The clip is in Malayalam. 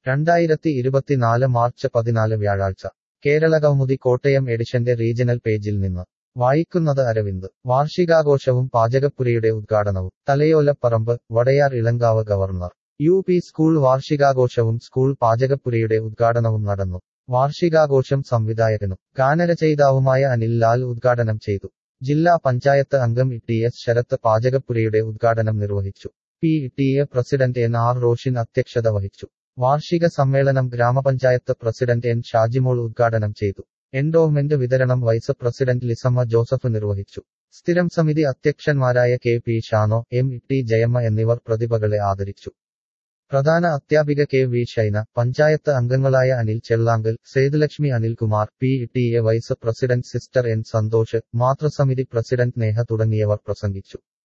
രണ്ടായിരത്തി ഇരുപത്തിനാല് മാർച്ച് പതിനാല് വ്യാഴാഴ്ച കേരളകൗമുദി കോട്ടയം എഡിഷന്റെ റീജണൽ പേജിൽ നിന്ന് വായിക്കുന്നത് അരവിന്ദ് വാർഷികാഘോഷവും പാചകപ്പുരയുടെ ഉദ്ഘാടനവും Thalayolaparambu Vadayar Ilankavu government U P school വാർഷികാഘോഷവും സ്കൂൾ പാചകപ്പുരയുടെ ഉദ്ഘാടനവും നടന്നു വാർഷികാഘോഷം സംവിധായകനും ഗാനരചയിതാവുമായ അനിൽ ലാൽ ഉദ്ഘാടനം ചെയ്തു ജില്ലാ പഞ്ചായത്ത് അംഗം ടി എസ് ശരത്ത് പാചകപ്പുരയുടെ ഉദ്ഘാടനം നിർവഹിച്ചു P T A president N R Roshin അധ്യക്ഷത വഹിച്ചു വാർഷിക സമ്മേളനം ഗ്രാമപഞ്ചായത്ത് പ്രസിഡന്റ് എൻ ഷാജിമോൾ ഉദ്ഘാടനം ചെയ്തു എൻഡോവ്മെന്റ് വിതരണം വൈസ് പ്രസിഡന്റ് ലിസമ്മ ജോസഫ് നിർവഹിച്ചു സ്ഥിരം സമിതി അധ്യക്ഷന്മാരായ K P Shano M T Jayamma എന്നിവർ പ്രതിഭകളെ ആദരിച്ചു പ്രധാന അധ്യാപിക കെ വി ഷൈന പഞ്ചായത്ത് അംഗങ്ങളായ Anil Chellankal Sethulakshmi Anilkumar P T A vice president sister N Santhosh മാതൃസമിതി പ്രസിഡന്റ് നേഹ തുടങ്ങിയവർ പ്രസംഗിച്ചു